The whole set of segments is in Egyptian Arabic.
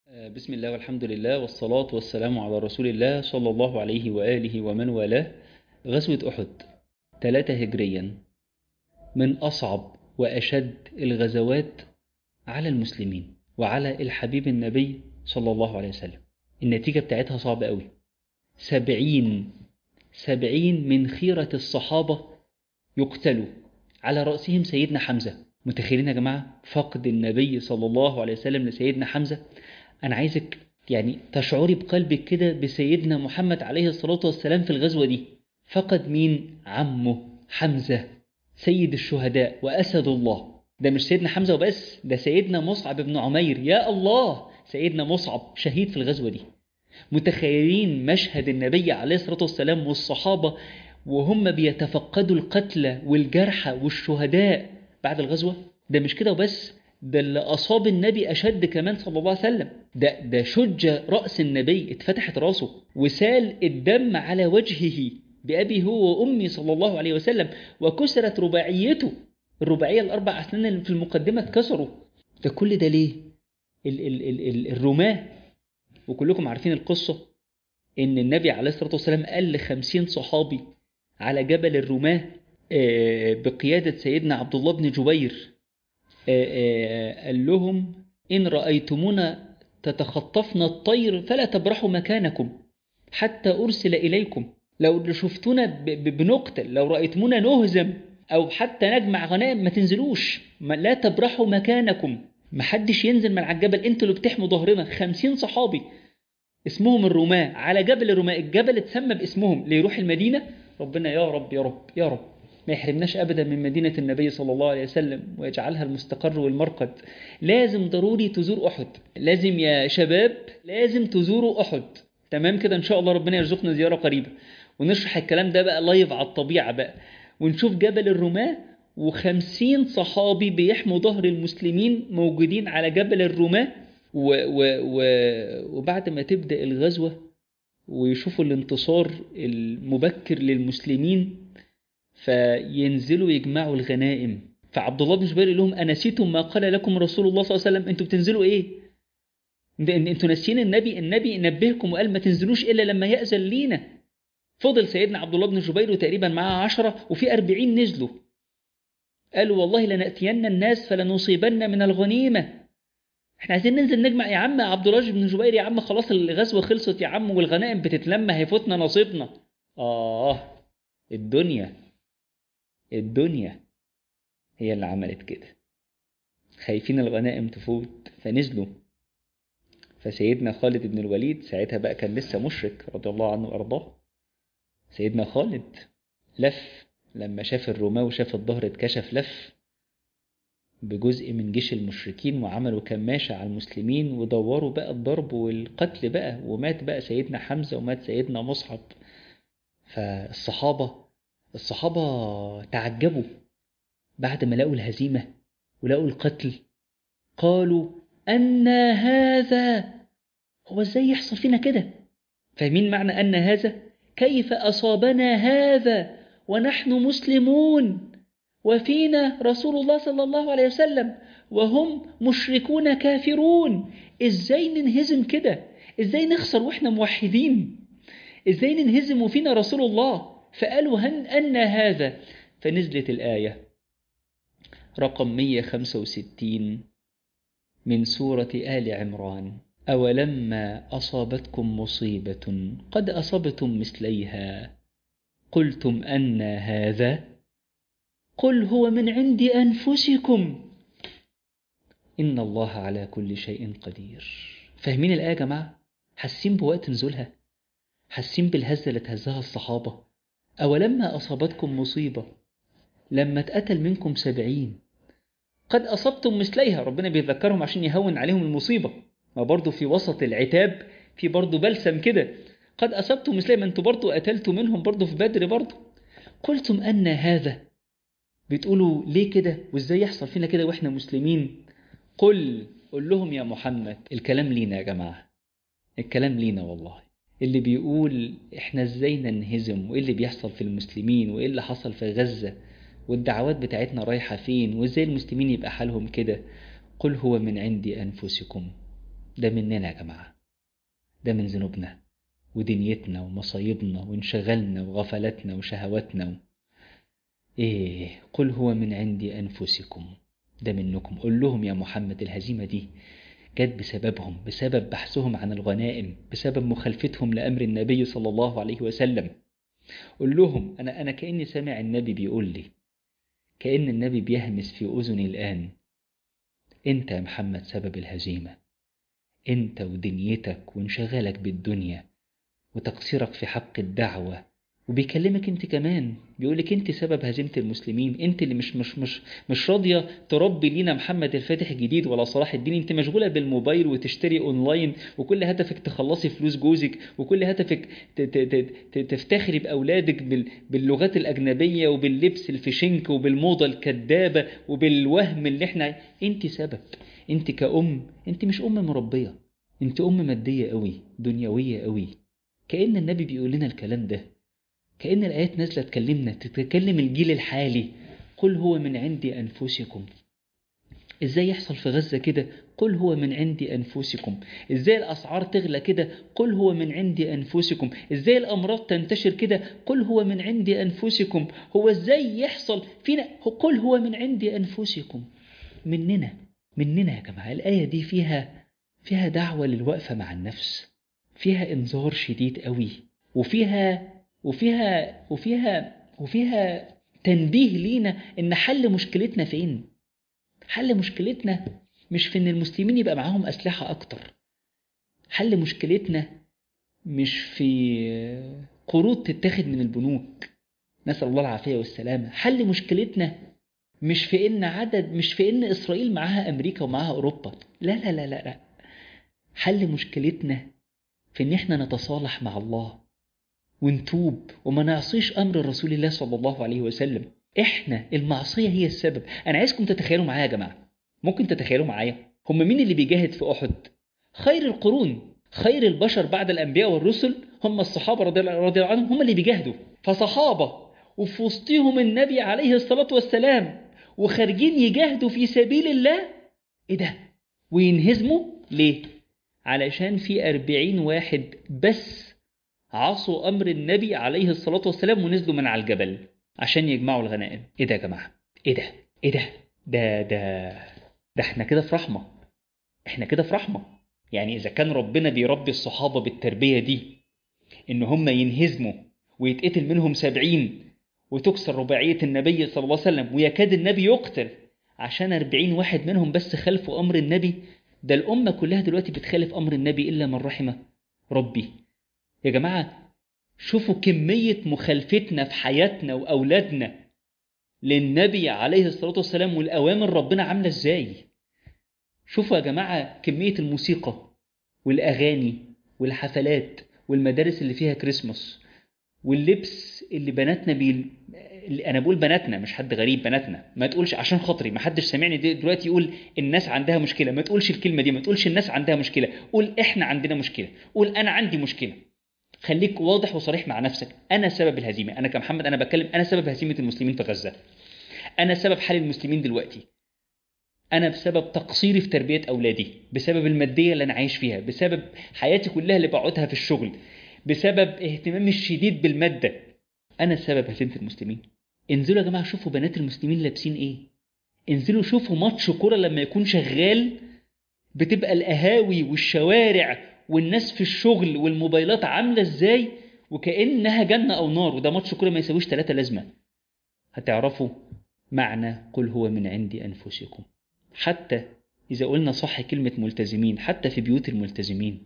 بسم الله والحمد لله والصلاة والسلام على رسول الله صلى الله عليه وآله ومن والاه غزوة أحد 3 هجريا من أصعب وأشد الغزوات على المسلمين وعلى الحبيب النبي صلى الله عليه وسلم النتيجة بتاعتها صعبة قوي سبعين سبعين من خيرة الصحابة يقتلوا على رأسهم سيدنا حمزة متخيلين يا جماعة فقد النبي صلى الله عليه وسلم لسيدنا حمزة أنا عايزك يعني تشعري بقلبك كده بسيدنا محمد عليه الصلاة والسلام في الغزوة دي فقد مين عمه حمزة سيد الشهداء وأسد الله ده مش سيدنا حمزة وبس ده سيدنا مصعب بن عمير يا الله سيدنا مصعب شهيد في الغزوة دي متخيلين مشهد النبي عليه الصلاة والسلام والصحابة وهم بيتفقدوا القتلى والجرحى والشهداء بعد الغزوة ده مش كده وبس ده اللي أصاب النبي أشد كمان صلى الله عليه وسلم ده ده شج رأس النبي اتفتحت راسه وسال الدم على وجهه بأبي هو وأمي صلى الله عليه وسلم وكسرت رباعيته الرباعية الأربع أسنان اللي في المقدمة اتكسروا ده كل ده ليه؟ ال ال ال ال الرماة وكلكم عارفين القصة إن النبي عليه الصلاة والسلام قال لخمسين صحابي على جبل الرماة بقيادة سيدنا عبد الله بن جبير قال لهم إن رأيتمونا تتخطفنا الطير فلا تبرحوا مكانكم حتى أرسل إليكم لو شفتونا بنقتل لو رأيتمونا نهزم أو حتى نجمع غنائم ما تنزلوش لا تبرحوا مكانكم محدش ينزل من على الجبل انتوا اللي بتحموا ظهرنا خمسين صحابي اسمهم الرماة على جبل الرماة الجبل اتسمى باسمهم ليروح المدينة ربنا يا رب يا رب يا رب ما يحرمناش ابدا من مدينه النبي صلى الله عليه وسلم ويجعلها المستقر والمرقد لازم ضروري تزور احد لازم يا شباب لازم تزوروا احد تمام كده ان شاء الله ربنا يرزقنا زياره قريبه ونشرح الكلام ده بقى لايف على الطبيعه بقى ونشوف جبل الرماه وخمسين صحابي بيحموا ظهر المسلمين موجودين على جبل الرماه و و و وبعد ما تبدا الغزوه ويشوفوا الانتصار المبكر للمسلمين فينزلوا يجمعوا الغنائم فعبد الله بن جبير لهم أنسيتم ما قال لكم رسول الله صلى الله عليه وسلم أنتوا بتنزلوا إيه أنتوا ناسيين النبي النبي نبهكم وقال ما تنزلوش إلا لما يأذن لينا فضل سيدنا عبد الله بن جبير تقريبا معاه عشرة وفي أربعين نزلوا قالوا والله لنأتين الناس فلنصيبن من الغنيمة احنا عايزين ننزل نجمع يا عم عبد الله بن جبير يا عم خلاص الغزوة خلصت يا عم والغنائم بتتلم هيفوتنا نصيبنا آه الدنيا الدنيا هي اللي عملت كده خايفين الغنائم تفوت فنزلوا فسيدنا خالد بن الوليد ساعتها بقى كان لسه مشرك رضي الله عنه وارضاه سيدنا خالد لف لما شاف الرماة وشاف الظهر اتكشف لف بجزء من جيش المشركين وعملوا كماشة على المسلمين ودوروا بقى الضرب والقتل بقى ومات بقى سيدنا حمزة ومات سيدنا مصعب فالصحابة الصحابة تعجبوا بعد ما لقوا الهزيمة ولقوا القتل قالوا أن هذا هو ازاي يحصل فينا كده فاهمين معنى أن هذا كيف أصابنا هذا ونحن مسلمون وفينا رسول الله صلى الله عليه وسلم وهم مشركون كافرون ازاي ننهزم كده ازاي نخسر واحنا موحدين ازاي ننهزم وفينا رسول الله فقالوا هن أن هذا فنزلت الآية رقم 165 من سورة آل عمران أولما أصابتكم مصيبة قد أصبتم مثليها قلتم أن هذا قل هو من عند أنفسكم إن الله على كل شيء قدير فاهمين الآية يا جماعة حاسين بوقت نزولها حاسين بالهزة اللي تهزها الصحابة أولما أصابتكم مصيبة لما اتقتل منكم سبعين قد أصبتم مثليها ربنا بيذكرهم عشان يهون عليهم المصيبة ما برضو في وسط العتاب في برضو بلسم كده قد أصبتم مثليها ما انتوا برضو قتلتوا منهم برضو في بدر برضو قلتم أن هذا بتقولوا ليه كده وازاي يحصل فينا كده واحنا مسلمين قل قل لهم يا محمد الكلام لينا يا جماعة الكلام لينا والله اللي بيقول احنا ازاي ننهزم وايه اللي بيحصل في المسلمين وايه اللي حصل في غزة والدعوات بتاعتنا رايحة فين وازاي المسلمين يبقى حالهم كده قل هو من عند أنفسكم ده مننا يا جماعة ده من ذنوبنا ودنيتنا ومصايبنا وانشغالنا وغفلتنا وشهواتنا و... ايه قل هو من عندي انفسكم ده منكم قل لهم يا محمد الهزيمة دي جت بسببهم بسبب بحثهم عن الغنائم بسبب مخالفتهم لأمر النبي صلى الله عليه وسلم قل لهم أنا أنا كأني سامع النبي بيقول لي كأن النبي بيهمس في أذني الآن أنت يا محمد سبب الهزيمة أنت ودنيتك وانشغالك بالدنيا وتقصيرك في حق الدعوة وبيكلمك انت كمان بيقولك انت سبب هزيمة المسلمين انت اللي مش مش مش مش راضية تربي لينا محمد الفاتح الجديد ولا صلاح الدين انت مشغولة بالموبايل وتشتري اونلاين وكل هدفك تخلصي فلوس جوزك وكل هدفك تفتخري باولادك باللغات الاجنبية وباللبس الفشنك وبالموضة الكذابة وبالوهم اللي احنا انت سبب انت كأم انت مش ام مربية انت ام مادية قوي دنيوية قوي كأن النبي بيقول لنا الكلام ده كأن الآيات نازلة تكلمنا تتكلم الجيل الحالي قل هو من عندي أنفسكم إزاي يحصل في غزة كده قل هو من عندي أنفسكم إزاي الأسعار تغلى كده قل هو من عندي أنفسكم إزاي الأمراض تنتشر كده قل هو من عندي أنفسكم هو إزاي يحصل فينا قل هو من عندي أنفسكم مننا مننا يا جماعة الآية دي فيها فيها دعوة للوقفة مع النفس فيها إنذار شديد قوي وفيها وفيها وفيها وفيها تنبيه لينا ان حل مشكلتنا فين حل مشكلتنا مش في ان المسلمين يبقى معاهم اسلحه اكتر حل مشكلتنا مش في قروض تتاخد من البنوك نسال الله العافيه والسلامه حل مشكلتنا مش في ان عدد مش في ان اسرائيل معاها امريكا ومعاها اوروبا لا لا لا لا, لا. حل مشكلتنا في ان احنا نتصالح مع الله ونتوب وما نعصيش امر رسول الله صلى الله عليه وسلم احنا المعصيه هي السبب انا عايزكم تتخيلوا معايا يا جماعه ممكن تتخيلوا معايا هم مين اللي بيجاهد في احد خير القرون خير البشر بعد الانبياء والرسل هم الصحابه رضي الله عنهم هم اللي بيجاهدوا فصحابه وفي وسطهم النبي عليه الصلاه والسلام وخارجين يجاهدوا في سبيل الله ايه ده وينهزموا ليه علشان في أربعين واحد بس عصوا أمر النبي عليه الصلاة والسلام ونزلوا من على الجبل عشان يجمعوا الغنائم إيه ده يا جماعة؟ إيه ده؟ إيه ده؟ ده ده ده إحنا كده في رحمة إحنا كده في رحمة يعني إذا كان ربنا بيربي الصحابة بالتربية دي إن هم ينهزموا ويتقتل منهم سبعين وتكسر رباعية النبي صلى الله عليه وسلم ويكاد النبي يقتل عشان أربعين واحد منهم بس خلفوا أمر النبي ده الأمة كلها دلوقتي بتخالف أمر النبي إلا من رحمه ربي يا جماعة شوفوا كمية مخالفتنا في حياتنا وأولادنا للنبي عليه الصلاة والسلام والأوامر ربنا عاملة إزاي شوفوا يا جماعة كمية الموسيقى والأغاني والحفلات والمدارس اللي فيها كريسماس واللبس اللي بناتنا بي... اللي انا بقول بناتنا مش حد غريب بناتنا ما تقولش عشان خاطري ما حدش سامعني دلوقتي يقول الناس عندها مشكله ما تقولش الكلمه دي ما تقولش الناس عندها مشكله قول احنا عندنا مشكله قول انا عندي مشكله خليك واضح وصريح مع نفسك انا سبب الهزيمه انا كمحمد انا بتكلم انا سبب هزيمه المسلمين في غزه انا سبب حال المسلمين دلوقتي انا بسبب تقصيري في تربيه اولادي بسبب الماديه اللي انا عايش فيها بسبب حياتي كلها اللي بقعدها في الشغل بسبب اهتمامي الشديد بالماده انا السبب هزيمه المسلمين انزلوا يا جماعه شوفوا بنات المسلمين لابسين ايه انزلوا شوفوا ماتش كوره لما يكون شغال بتبقى القهاوي والشوارع والناس في الشغل والموبايلات عامله ازاي وكانها جنه او نار وده ماتش كوره ما يساويش ثلاثه لازمه هتعرفوا معنى قل هو من عندي انفسكم حتى اذا قلنا صح كلمه ملتزمين حتى في بيوت الملتزمين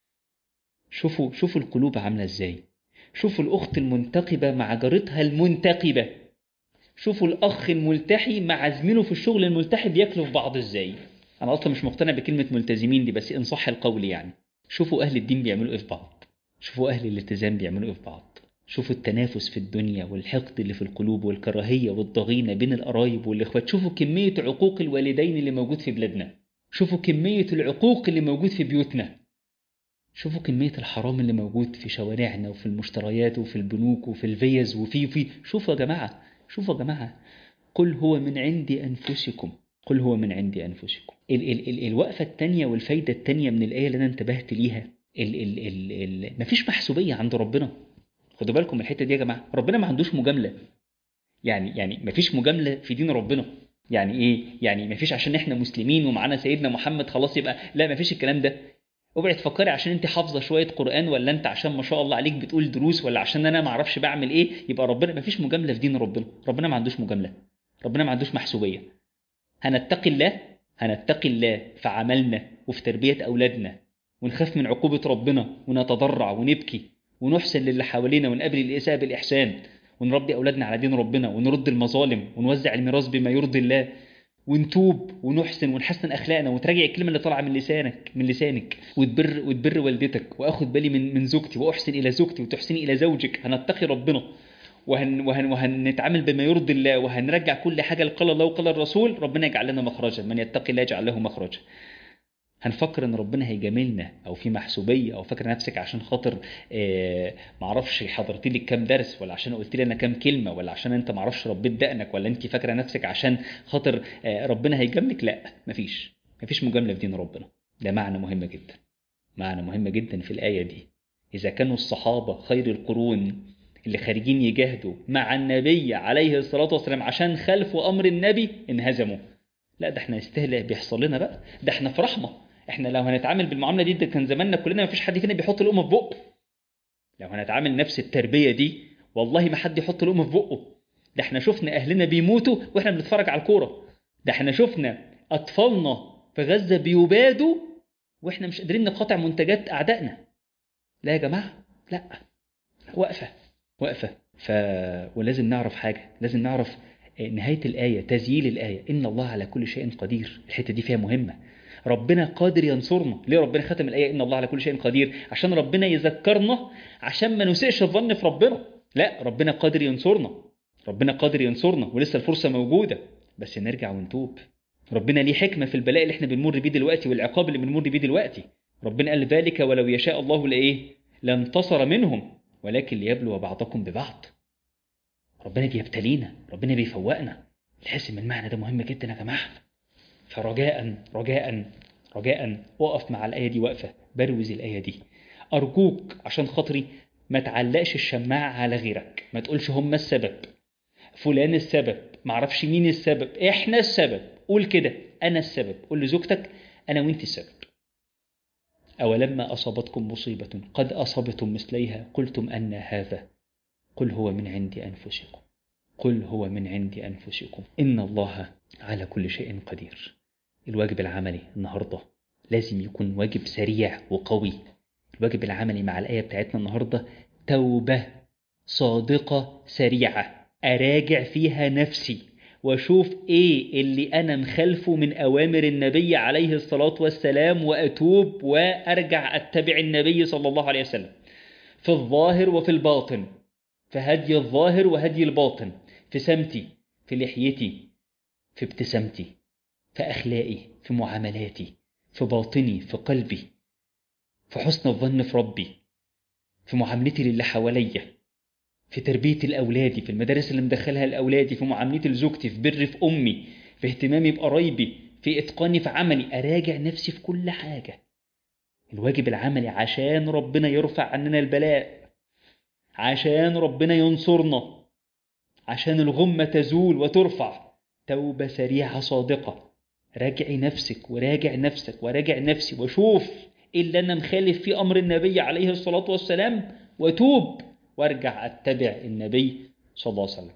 شوفوا شوفوا القلوب عامله ازاي شوفوا الاخت المنتقبه مع جارتها المنتقبه شوفوا الاخ الملتحي مع زميله في الشغل الملتحي بياكلوا في بعض ازاي انا اصلا مش مقتنع بكلمه ملتزمين دي بس ان صح القول يعني شوفوا اهل الدين بيعملوا ايه في بعض شوفوا اهل الالتزام بيعملوا ايه في بعض شوفوا التنافس في الدنيا والحقد اللي في القلوب والكراهيه والضغينه بين القرايب والاخوات شوفوا كميه عقوق الوالدين اللي موجود في بلادنا شوفوا كميه العقوق اللي موجود في بيوتنا شوفوا كمية الحرام اللي موجود في شوارعنا وفي المشتريات وفي البنوك وفي الفيز وفي في شوفوا يا جماعة شوفوا يا جماعة قل هو من عندي أنفسكم قل هو من عندي أنفسكم ال ال ال الوقفة التانية والفايدة التانية من الآية اللي أنا انتبهت ليها ال ال ال ال مفيش محسوبية عند ربنا خدوا بالكم من الحتة دي يا جماعة ربنا ما عندوش مجاملة يعني يعني مفيش مجاملة في دين ربنا يعني ايه يعني مفيش عشان احنا مسلمين ومعانا سيدنا محمد خلاص يبقى لا مفيش الكلام ده اوعي تفكري عشان انت حافظه شويه قران ولا انت عشان ما شاء الله عليك بتقول دروس ولا عشان انا ما اعرفش بعمل ايه يبقى ربنا مفيش مجامله في دين ربنا ربنا ما عندوش مجامله ربنا ما عندوش محسوبيه هنتقي الله هنتقي الله في عملنا وفي تربيه اولادنا ونخاف من عقوبه ربنا ونتضرع ونبكي ونحسن للي حوالينا ونقابل الاساءه بالاحسان ونربي اولادنا على دين ربنا ونرد المظالم ونوزع الميراث بما يرضي الله ونتوب ونحسن ونحسن اخلاقنا وتراجع الكلمه اللي طالعه من لسانك من لسانك وتبر وتبر والدتك واخد بالي من من زوجتي واحسن الى زوجتي وتحسني الى زوجك هنتقي ربنا وهن وهن وهنتعامل بما يرضي الله وهنرجع كل حاجه لقال الله وقال الرسول ربنا يجعل لنا مخرجا من يتقي الله يجعل له مخرجا هنفكر ان ربنا هيجاملنا او في محسوبيه او فاكر نفسك عشان خاطر آه معرفش حضرت لي كام درس ولا عشان قلت لي انا كام كلمه ولا عشان انت معرفش ربيت دقنك ولا انت فاكره نفسك عشان خاطر آه ربنا هيجاملك لا مفيش مفيش مجامله في دين ربنا ده معنى مهم جدا معنى مهم جدا في الايه دي اذا كانوا الصحابه خير القرون اللي خارجين يجاهدوا مع النبي عليه الصلاه والسلام عشان خلفوا امر النبي انهزموا لا ده احنا يستاهل بيحصل لنا بقى ده احنا في رحمه احنا لو هنتعامل بالمعامله دي ده كان زماننا كلنا ما فيش حد فينا بيحط الام في بقه لو هنتعامل نفس التربيه دي والله ما حد يحط الام في بقه ده احنا شفنا اهلنا بيموتوا واحنا بنتفرج على الكوره ده احنا شفنا اطفالنا في غزه بيبادوا واحنا مش قادرين نقاطع منتجات اعدائنا لا يا جماعه لا واقفه واقفه ف ولازم نعرف حاجه لازم نعرف نهايه الايه تزييل الايه ان الله على كل شيء قدير الحته دي فيها مهمه ربنا قادر ينصرنا ليه ربنا ختم الآية إن الله على كل شيء قدير عشان ربنا يذكرنا عشان ما نسيئش الظن في ربنا لا ربنا قادر ينصرنا ربنا قادر ينصرنا ولسه الفرصة موجودة بس نرجع ونتوب ربنا ليه حكمة في البلاء اللي احنا بنمر بيه دلوقتي والعقاب اللي بنمر بيه دلوقتي ربنا قال ذلك ولو يشاء الله لإيه لانتصر منهم ولكن ليبلو بعضكم ببعض ربنا بيبتلينا ربنا بيفوقنا تحس ان المعنى ده مهم جدا يا جماعه فرجاء رجاء رجاء وقف مع الآية دي وقفة بروز الآية دي أرجوك عشان خاطري ما تعلقش الشماعة على غيرك ما تقولش هم السبب فلان السبب معرفش مين السبب احنا السبب قول كده أنا السبب قول لزوجتك أنا وانت السبب أولما أصابتكم مصيبة قد أصبتم مثليها قلتم أن هذا قل هو من عند أنفسكم قل هو من عند أنفسكم إن الله على كل شيء قدير الواجب العملي النهارده لازم يكون واجب سريع وقوي الواجب العملي مع الآية بتاعتنا النهارده توبة صادقة سريعة أراجع فيها نفسي واشوف ايه اللي انا مخالفه من اوامر النبي عليه الصلاه والسلام واتوب وارجع اتبع النبي صلى الله عليه وسلم في الظاهر وفي الباطن في هدي الظاهر وهدي الباطن في سمتي في لحيتي في ابتسامتي في اخلاقي في معاملاتي في باطني في قلبي في حسن الظن في ربي في معاملتي للي حواليا في تربية الأولادي في المدارس اللي مدخلها لأولادي في معاملتي لزوجتي في بر في أمي في اهتمامي بقرايبي في إتقاني في عملي أراجع نفسي في كل حاجة الواجب العملي عشان ربنا يرفع عننا البلاء عشان ربنا ينصرنا عشان الغمة تزول وترفع توبة سريعة صادقة راجعي نفسك وراجع نفسك وراجع نفسي وشوف ايه اللي انا مخالف في امر النبي عليه الصلاة والسلام وتوب وارجع اتبع النبي صلى الله عليه وسلم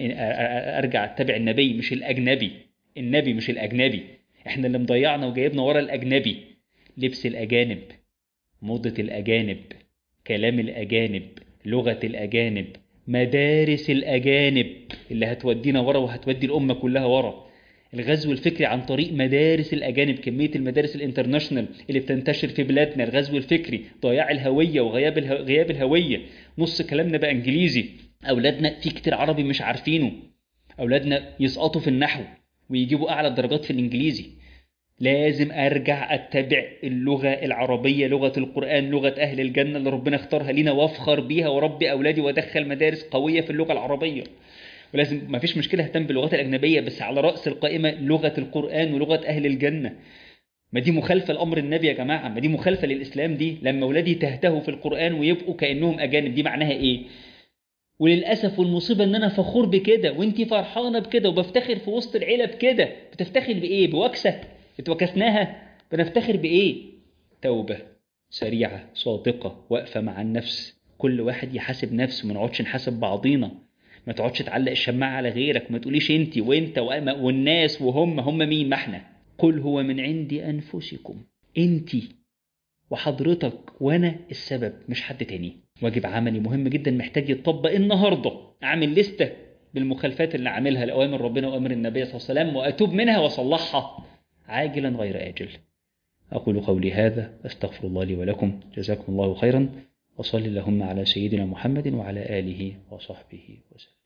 ارجع اتبع النبي مش الاجنبي النبي مش الاجنبي احنا اللي مضيعنا وجايبنا ورا الاجنبي لبس الاجانب موضة الاجانب كلام الاجانب لغة الاجانب مدارس الاجانب اللي هتودينا ورا وهتودي الامه كلها ورا الغزو الفكري عن طريق مدارس الاجانب كميه المدارس الانترناشونال اللي بتنتشر في بلادنا الغزو الفكري ضياع الهويه وغياب الهو... غياب الهويه نص كلامنا بقى انجليزي اولادنا في كتير عربي مش عارفينه اولادنا يسقطوا في النحو ويجيبوا اعلى الدرجات في الانجليزي لازم ارجع اتبع اللغه العربيه لغه القران لغه اهل الجنه اللي ربنا اختارها لينا وافخر بيها وربي اولادي وادخل مدارس قويه في اللغه العربيه ولازم ما فيش مشكله اهتم باللغات الاجنبيه بس على راس القائمه لغه القران ولغه اهل الجنه ما دي مخالفه لامر النبي يا جماعه ما دي مخالفه للاسلام دي لما اولادي تهتهوا في القران ويبقوا كانهم اجانب دي معناها ايه وللاسف والمصيبه ان انا فخور بكده وانتي فرحانه بكده وبفتخر في وسط العيله بكده بتفتخر بايه بوكسه اتوكسناها بنفتخر بايه توبه سريعه صادقه واقفه مع النفس كل واحد يحاسب نفسه ما نقعدش نحاسب بعضينا ما تقعدش تعلق الشماعه على غيرك ما تقوليش انت وانت والناس وهم هم مين ما احنا قل هو من عند انفسكم انت وحضرتك وانا السبب مش حد تاني واجب عملي مهم جدا محتاج يتطبق النهارده اعمل لسته بالمخالفات اللي عاملها لاوامر ربنا واوامر النبي صلى الله عليه وسلم واتوب منها واصلحها عاجلا غير اجل اقول قولي هذا استغفر الله لي ولكم جزاكم الله خيرا وصل اللهم على سيدنا محمد وعلى اله وصحبه وسلم